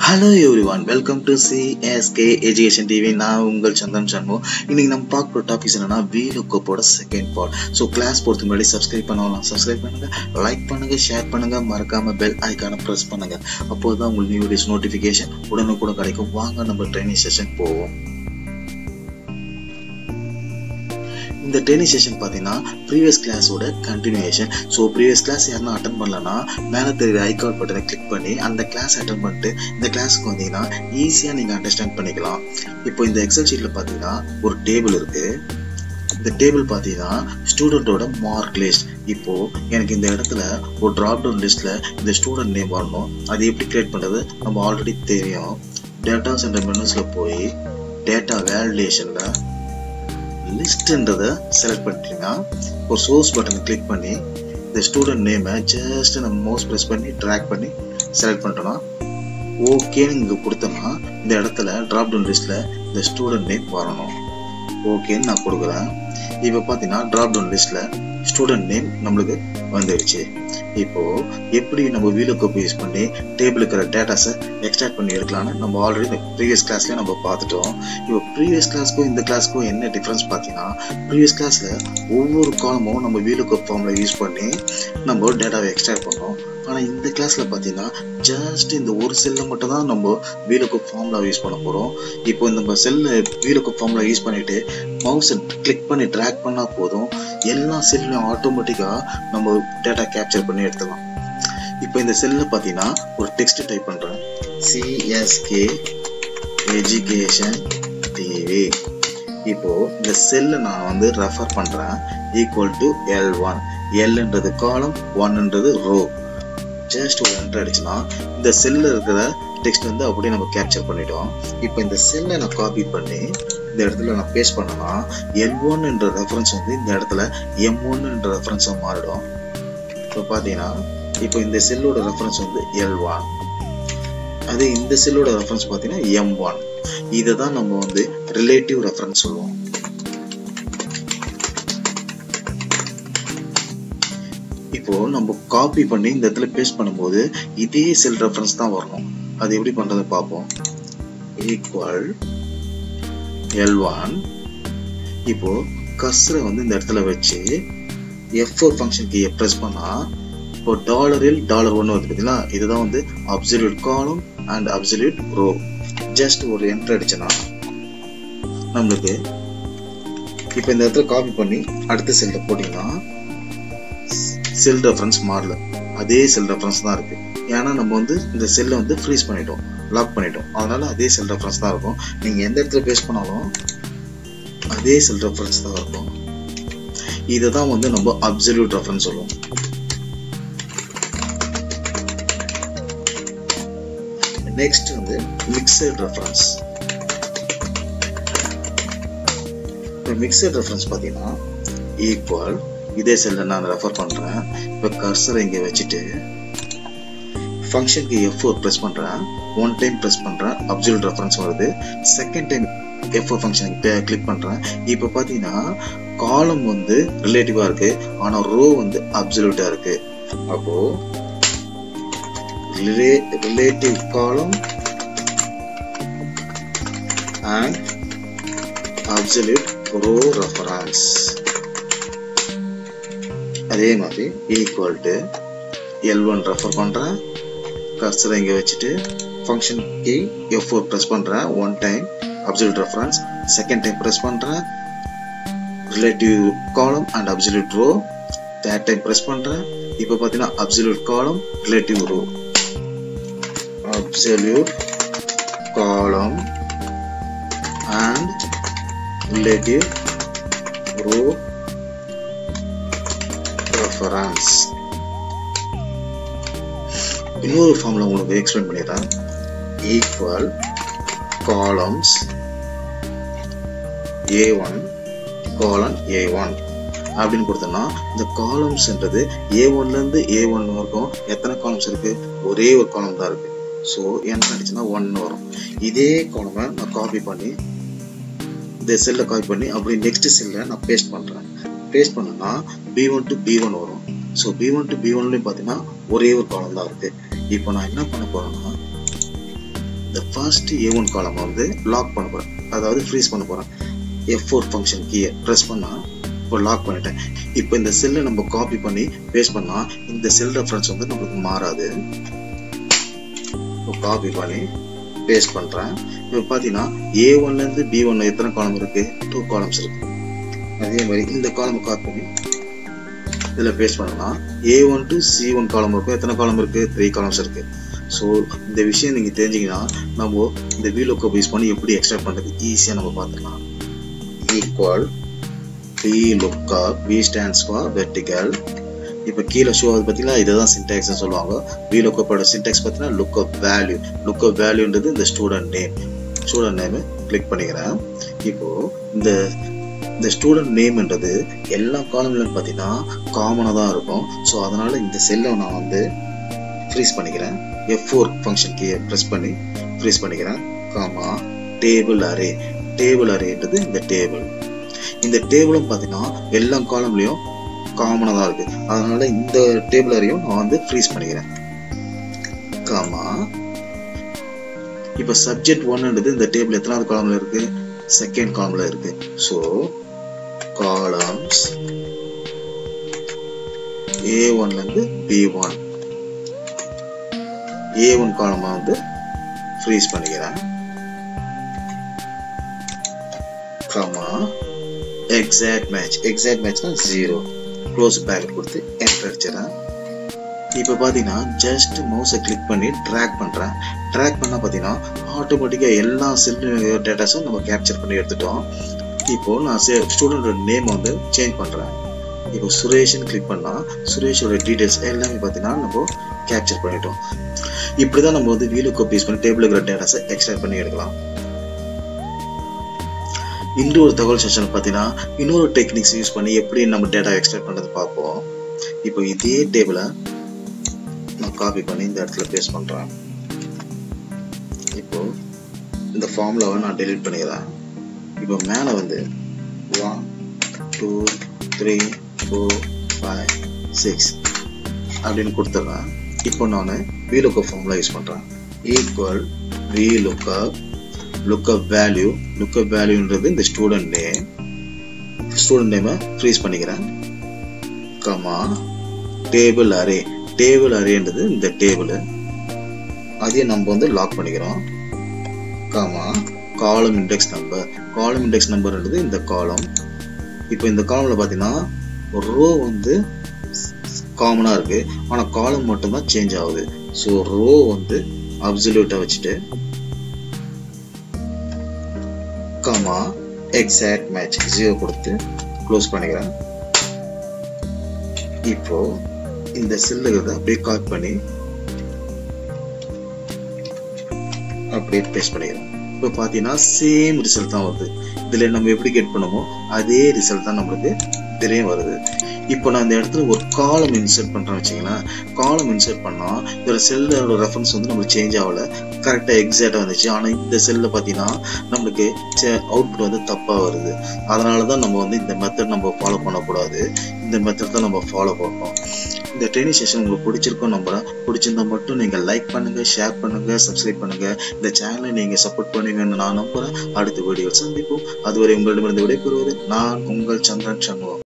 hello everyone welcome to CSK education TV நான் உங்கள் சந்தன் சண்மு இன்னைக்கு நம்ம பார்க்க போகிற டாபிக்ஸ் என்னன்னா வீலுக்கோப்போட செகண்ட் பார்ட் ஸோ கிளாஸ் போகிறதுக்கு முன்னாடி சப்ஸ்கிரைப் பண்ணலாம் சப்ஸ்கிரைப் பண்ணுங்க லைக் பண்ணுங்க ஷேர் பண்ணுங்க மறக்காம பெல் ஐக்கான ப்ரெஸ் பண்ணுங்க அப்போது தான் உங்களுக்கு நியூ வீடியோஸ் நோட்டிஃபிகேஷன் உடனுக்குடன் கிடைக்கும் வாங்க நம்ம ட்ரைனிங் செஷன் போவோம் இந்த ட்ரைனிங் செஷன் பார்த்தீங்கன்னா ப்ரீவியஸ் கிளாஸோட கண்டினியூஷன் ஸோ ப்ரீவியஸ் கிளாஸ் யாருன்னா அட்டன் பண்ணலன்னா மேலே தெரியுற ஐகார்ட் பட்டனை கிளிக் பண்ணி அந்த கிளாஸ் அட்டன் பண்ணிட்டு இந்த கிளாஸுக்கு வந்தீங்கன்னா ஈஸியாக நீங்கள் அண்டர்ஸ்டாண்ட் பண்ணிக்கலாம் இப்போ இந்த எக்ஸல் ஷீட்டில் பார்த்தீங்கன்னா ஒரு டேபிள் இருக்கு இந்த டேபிள் பார்த்தீங்கன்னா ஸ்டூடெண்ட்டோட மார்க் லிஸ்ட் இப்போ எனக்கு இந்த இடத்துல ஒரு ட்ராப் டவுன் லிஸ்ட்ல இந்த ஸ்டூடெண்ட் நேம் வரணும் அது எப்படி கிரியேட் பண்ணுறது நம்ம ஆல்ரெடி தெரியும் டேட்டா சென்டர் மெனுஸ்ல போய் டேட்டா வேலிடேஷன்ல லிஸ்ட்ன்றதை செலக்ட் பண்ணிட்டீங்கன்னா ஒரு சோர்ஸ் பட்டனை கிளிக் பண்ணி இந்த ஸ்டூடெண்ட் நேமை ஜஸ்ட் நம்ம மவுஸ் ப்ரெஸ் பண்ணி ட்ராக் பண்ணி செலக்ட் பண்ணிட்டோம்னா ஓகேன்னு இங்கே கொடுத்தோம்னா இந்த இடத்துல ட்ராப் டவுன் லிஸ்ட்டில் இந்த ஸ்டூடெண்ட் நேம் வரணும் ஓகேன்னு நான் கொடுக்குறேன் இப்போ பார்த்தீங்கன்னா ட்ராப் டவுன் லிஸ்ட்டில் ஸ்டூடெண்ட் நேம் நம்மளுக்கு வந்துடுச்சு இப்போ எப்படி நம்ம வீலுக்கப் யூஸ் பண்ணி டேபிள் இருக்கிற டேட்டாஸை எக்ஸ்ட்ராக்ட் பண்ணி எடுக்கலாம்னு நம்ம ஆல்ரெடி இந்த ப்ரீவியஸ் கிளாஸ்லேயே நம்ம பார்த்துட்டோம் இப்போ ப்ரீவியஸ் கிளாஸ்க்கும் இந்த கிளாஸ்க்கும் என்ன டிஃப்ரென்ஸ் பார்த்தீங்கன்னா ப்ரீவியஸ் கிளாஸில் ஒவ்வொரு காலமும் நம்ம வீலுக்கப் ஃபார்மில் யூஸ் பண்ணி நம்ம டேட்டாவை எக்ஸ்ட்ராக்ட் பண்ணோம் ஆனால் இந்த கிளாஸில் பார்த்தீங்கன்னா ஜஸ்ட் இந்த ஒரு செல்லை மட்டும் தான் நம்ம வீலுக்கப் ஃபார்முலா யூஸ் பண்ண போகிறோம் இப்போ நம்ம செல்லை வீலுக்கப் ஃபார்முலா யூஸ் பண்ணிட்டு மவுஸை கிளிக் பண்ணி ட்ராக் பண்ணால் போதும் எல்லா செல்லையும் ஆட்டோமேட்டிக்காக நம்ம டேட்டா கேப்சர் பண்ணி எடுத்துக்கலாம் இப்போ இந்த செல்லில் பார்த்தீங்கன்னா ஒரு டெக்ஸ்ட் டைப் பண்ணுறேன் சிஎஸ்கே எஜுகேஷன் டிவி இப்போ இந்த செல்லை நான் வந்து ரெஃபர் பண்ணுறேன் ஈக்குவல் டு எல் ஒன் எல்ன்றது காலம் ஒன்ன்றது ரோ ஜஸ்ட் ஒரு என்ட்ரு அடிச்சுன்னா இந்த செல்லில் இருக்கிற டெக்ஸ்ட் வந்து அப்படியே நம்ம கேப்சர் பண்ணிட்டோம் இப்போ இந்த செல்லை நான் காப்பி பண்ணி இந்த இடத்துல நான் பேஸ்ட் பண்ணனா எல் ஒன்ன்ற ரெஃபரன்ஸ் வந்து இந்த இடத்துல எம் ஒன்ன்ற ரெஃபரன்ஸாக மாறிடும் இப்போ பார்த்தீங்கன்னா இப்போ இந்த செல்லோட ரெஃபரன்ஸ் வந்து எல் ஒன் அதே இந்த செல்லோட ரெஃபரன்ஸ் பார்த்தீங்கன்னா எம் ஒன் இதை தான் நம்ம வந்து ரிலேட்டிவ் ரெஃபரன்ஸ் சொல்லுவோம் இப்போ நம்ம காப்பி பண்ணி இந்த இடத்துல பேஸ்ட் பண்ணும்போது இதே செல் ரெஃபரன்ஸ் தான் வரணும் அது எப்படி பண்றது பார்ப்போம் ஈக்குவல் எல் ஒன் இப்போ கஸ்ரை வந்து இந்த இடத்துல வச்சு எஃப் ஃபோர் ஃபங்க்ஷன் கீயை ப்ரெஸ் பண்ணா இப்போ டாலரில் டாலர் ஒன்று வருது பார்த்தீங்களா இதுதான் வந்து absolute column and absolute row just ஒரு என்ட்ரு அடிச்சனா நம்மளுக்கு இப்போ இந்த இடத்துல காப்பி பண்ணி அடுத்த செல்ல போட்டிங்கன்னா செல் ரெஃபரன்ஸ் மாறல அதே செல் ரெஃபரன்ஸ் தான் இருக்கு ஏன்னா நம்ம வந்து இந்த செல்லை வந்து ஃப்ரீஸ் பண்ணிட்டோம் லாக் பண்ணிட்டோம் அதனால அதே செல் ரெஃபரன்ஸ் தான் இருக்கும் நீங்க எந்த இடத்துல பேஸ்ட் பண்ணாலும் அதே செல் ரெஃபரன்ஸ் தான் இருக்கும் இதை தான் வந்து நம்ம அப்சல்யூட் ரெஃபரன்ஸ் சொல்லுவோம் நெக்ஸ்ட் வந்து மிக்சட் ரெஃபரன்ஸ் இப்போ மிக்சட் ரெஃபரன்ஸ் பார்த்தீங்கன்னா ஈக்குவல் இதே செல்ல நான் ரெஃபர் பண்ணுறேன் இப்போ கர்சரை இங்கே வச்சுட்டு ஃபங்க்ஷனுக்கு எஃப் ஃபோர் ப்ரெஸ் பண்ணுறேன் ஒன் டைம் ப்ரெஸ் பண்ணுறேன் அப்சல்யூட் ரெஃபரன்ஸ் வருது செகண்ட் டைம் எஃப் ஃபோர் ஃபங்க்ஷனுக்கு கிளிக் பண்ணுறேன் இப்போ பார்த்தீங்கன்னா காலம் வந்து ரிலேட்டிவாக இருக்கு ஆனால் ரோ வந்து அப்சல்யூட்டாக இருக்கு அப்போ relative column and absolute row reference அதே மாதிரி equal to L one refer பண்ணுறேன் கர்சரை இங்கே வச்சுட்டு function key F four press பண்ணுறேன் one time absolute reference second time press பண்ணுறேன் relative column and absolute row third time press பண்ணுறேன் இப்போ பார்த்தீங்கன்னா absolute column relative row absolute column and relative row reference இன்னொரு ஃபார்ம்ல உங்களுக்கு எக்ஸ்பிளைன் பண்ணிடுறேன் equal columns A one colon A one அப்படின்னு கொடுத்தோம்னா இந்த காலம்ஸ்ன்றது ஏ ஒன்லேருந்து ஏ ஒன் வரைக்கும் எத்தனை காலம்ஸ் இருக்கு ஒரே ஒரு காலம் தான் இருக்கு ஸோ என்ன அடிச்சுன்னா ஒன்னு வரும் இதே காலமை நான் காப்பி பண்ணி இந்த செல்லை காப்பி பண்ணி அப்படி நெக்ஸ்ட் செல்லை நான் பேஸ்ட் பண்ணுறேன் பேஸ்ட் பண்ணனா B one to B one வரும் so B one to B ஒன்லையும் பார்த்தீங்கன்னா ஒரே ஒரு காலம் தான் இருக்கு இப்போ நான் என்ன பண்ண போறேன்னா இந்த ஃபர்ஸ்ட் ஏ ஒன் காலம் வந்து லாக் பண்ண போகிறேன் அதாவது ஃப்ரீஸ் பண்ண போகிறேன் எஃப் ஃபோர் ஃபங்க்ஷன் கீயை ப்ரெஸ் பண்ணால் இப்போ லாக் பண்ணிட்டேன் இப்போ இந்த செல்லை நம்ம காப்பி பண்ணி பேஸ்ட் பண்ணால் இந்த செல் ரெஃபரன்ஸ் வந்து நம்மளுக்கு மாறாது இப்போ காப்பி பண்ணி பேஸ்ட் பண்ணுறேன் இப்போ பார்த்தீங்கன்னா ஏ ஒன்லேருந்து பி ஒன் எத்தனை காலம் இருக்குது டூ காலம்ஸ் இருக்குது அதே மாதிரி இந்த காலம் காப்பி பண்ணி இதில் பேஸ்ட் பண்ணலாம் A one to C one column இருக்கும் எத்தனை காலம் இருக்குது த்ரீ காலம்ஸ் இருக்குது ஸோ இந்த விஷயம் நீங்கள் தெரிஞ்சிங்கன்னா நம்ம இந்த வீலோக்கப் யூஸ் பண்ணி எப்படி எக்ஸ்ட்ராக்ட் பண்ணுறது ஈஸியாக நம்ம பார்த்துக்கலாம் equal V lookup V stands for vertical இப்போ கீழே ஷோ அது பார்த்தீங்கன்னா இதை தான் சின்டாக்ஸ்னு சொல்லுவாங்க வி லுக்கப்போட சின்டாக்ஸ் பார்த்தீங்கன்னா லுக்கப் வேல்யூ லுக்கப் வேல்யூன்றது இந்த student name student name click பண்ணிக்கிறேன் இப்போது இந்த இந்த ஸ்டூடெண்ட் நேம்ன்றது எல்லா காலம்லையும் பார்த்தீங்கன்னா காமனாக தான் இருக்கும் ஸோ அதனால் இந்த செல்லை நான் வந்து ஃப்ரீஸ் பண்ணிக்கிறேன் எஃப் ஃபோர் ஃபங்க்ஷன் கீயை ப்ரெஸ் பண்ணி ஃப்ரீஸ் பண்ணிக்கிறேன் காமா டேபிள் அரே டேபிள் அரேன்றது இந்த டேபிள் இந்த டேபிளும் பார்த்தீங்கன்னா எல்லா காலம்லையும் காமனாக தான் இருக்குது அதனால இந்த டேபிள் அரையும் நான் வந்து ஃப்ரீஸ் பண்ணிக்கிறேன் காமா இப்போ சப்ஜெக்ட் ஒன்னுன்றது இந்த டேபிள் எத்தனாவது காலம்ல இருக்கு செகண்ட் காலம்ல இருக்கு ஸோ காலம்ஸ் ஏ ஒன்லேருந்து பி ஒன் ஏ ஒன் காலமாக வந்து ஃப்ரீஸ் பண்ணிக்கிறேன் காமா எக்ஸாக்ட் மேட்ச் எக்ஸாக்ட் மேட்ச்னா ஜீரோ க்ளோஸ் பேக் கொடுத்து என்டர் அடிச்சிடறேன் இப்போ பார்த்தீங்கன்னா ஜஸ்ட் மவுஸை கிளிக் பண்ணி ட்ராக் பண்ணுறேன் ட்ராக் பண்ணால் பார்த்தீங்கன்னா ஆட்டோமேட்டிக்காக எல்லா செல் டேட்டாஸும் நம்ம கேப்சர் பண்ணி எடுத்துட்டோம் இப்போ நான் ஸ்டூடெண்டோட நேம் வந்து சேஞ்ச் பண்ணுறேன் இப்போ சுரேஷ்னு கிளிக் பண்ணால் சுரேஷோட டீட்டெயில்ஸ் எல்லாமே பார்த்தீங்கன்னா நம்ம கேப்சர் பண்ணிட்டோம் இப்படி தான் நம்ம வந்து வீலு காப்பி யூஸ் பண்ணி டேபிள் இருக்கிற டேட்டாஸை எக்ஸ்ட்ராக்ட் பண்ணி எடுக்கலாம் இன்னொரு தகவல் செஷன் பார்த்தீங்கன்னா இன்னொரு டெக்னிக்ஸ் யூஸ் பண்ணி எப்படி நம்ம டேட்டா எக்ஸ்ட்ராக்ட் பண்ணுறது பார்ப்போம் இப்போ இதே டேபிளை நான் காப்பி பண்ணி இந்த இடத்துல பேஸ்ட் பண்ணுறேன் இப்போ இந்த ஃபார்முலாவை நான் டெலிட் பண்ணிக்கிறேன் இப்போ மேலே வந்து one two three four five six அப்படின்னு கொடுத்துட்றேன் இப்போ நான் விலுக்கப் ஃபார்முலா யூஸ் பண்ணுறேன் equal V lookup lookup value lookup வேல்யூன்றது இந்த ஸ்டூடெண்ட் நேம் ஸ்டூடெண்ட் நேமை ஃப்ரீஸ் பண்ணிக்கிறேன் கமா டேபிள் அரே டேபிள் அரேன்றது இந்த டேபிள் அதையும் நம்ம வந்து லாக் பண்ணிக்கிறோம் comma column index number column index நம்பர்ன்றது இந்த காலம் இப்போ இந்த காலம்ல பார்த்தீங்கன்னா ரோ வந்து காமனாக இருக்கு ஆனால் காலம் மட்டும்தான் சேஞ்ச் ஆகுது ஸோ ரோ வந்து அப்சல்யூட்டாக வச்சுட்டு காமா எக்ஸாக்ட் மேட்ச் ஜீரோ கொடுத்து க்ளோஸ் பண்ணிக்கிறேன் இப்போ இந்த செல்லுகிறத அப்படியே காப்பி பண்ணி அப்படியே பேஸ்ட் பண்ணிக்கிறேன் இப்போ பார்த்தீங்கன்னா சேம் ரிசல்ட் தான் வருது இதில் நம்ம எப்படி கெட் பண்ணுமோ அதே ரிசல்ட் தான் நம்மளுக்கு இதுலேயும் வருது இப்போ நான் இந்த இடத்துல ஒரு காலம் இன்சர்ட் பண்ணுறேன்னு வச்சிங்களேன் காலம் இன்சர்ட் பண்ணால் இதோட செல்லோட ரெஃபரன்ஸ் வந்து நம்மளுக்கு சேஞ்ச் ஆகலை கரெக்டாக எக்ஸாக்டாக வந்துச்சு ஆனால் இந்த செல்லில் பார்த்தீங்கன்னா நம்மளுக்கு அவுட்புட் வந்து தப்பாக வருது அதனால தான் நம்ம வந்து இந்த மெத்தட் நம்ம ஃபாலோ பண்ணக்கூடாது இந்த மெத்தட் தான் நம்ம ஃபாலோ பண்ணணும் இந்த ட்ரைனிங் செஷன் உங்களுக்கு பிடிச்சிருக்கும் நம்புறேன் பிடிச்சிருந்தா மட்டும் நீங்கள் லைக் பண்ணுங்க ஷேர் பண்ணுங்க சப்ஸ்கிரைப் பண்ணுங்க இந்த சேனலை நீங்கள் சப்போர்ட் பண்ணுவீங்கன்னு நான் நம்புறேன் அடுத்த வீடியோ சந்திப்போம் அதுவரை உங்களிடமிருந்து விடைபெறுவது நான் உங்கள் சந்திரன் சண்முகம்